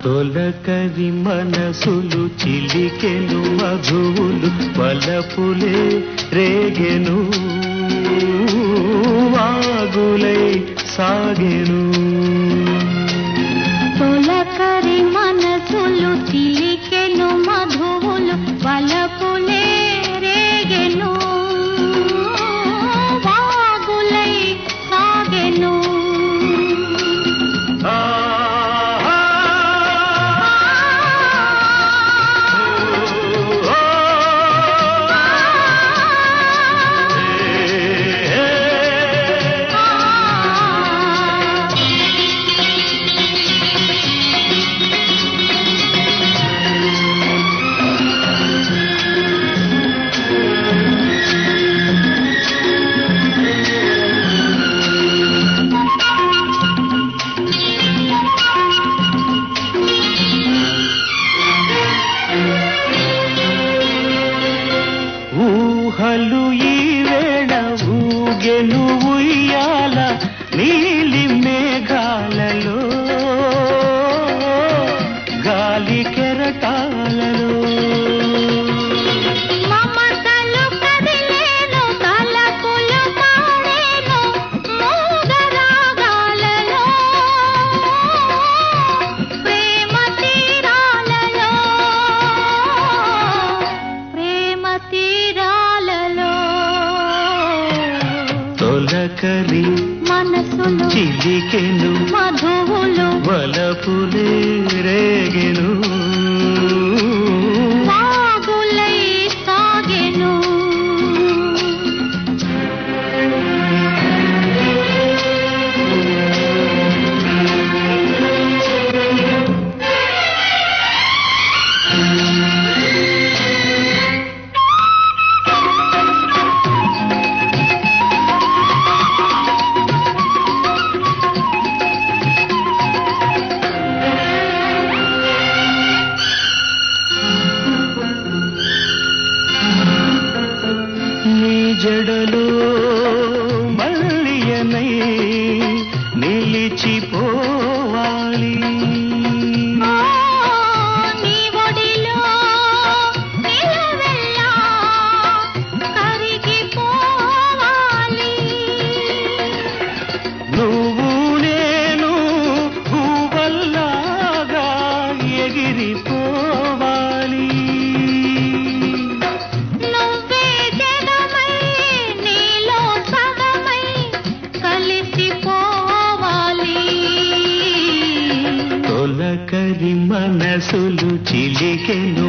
తొలకరి మనసులు చిలికెను మధువులు వలపులే రేగెను వాగులై సాగెను తొలకరి మనసులు చిలికెను మధువులు వలపులే రేగెను వాగులై సాగెను ఆ ఊహలు ఈ వేళ ఊగెను ఉయ్యాల నీలి మేఘాలలో గాలి కెరటాలలో మమతలు కదిలేను తలపులు పాడేను మూగరాగాలలో ప్రేమ తీరాలలో ప్రేమ తీరాలలో తొలకరి మనసులు చిలికెను మధువులు వలపులే రేగెను వాగులై సాగెను నీ జడలో మల్లియనై నిలిచిపోవాలి ఓ నీ ఒడిలో నిలవెల్లా కరిగిపోవాలి నువ్వు నేను పువ్వల్లాగా ఎగిరిపోవాలి నువ్వే జగమై నీలో సగమై కలిసిపోవాలి తొలకరి మనసులు చిలికెను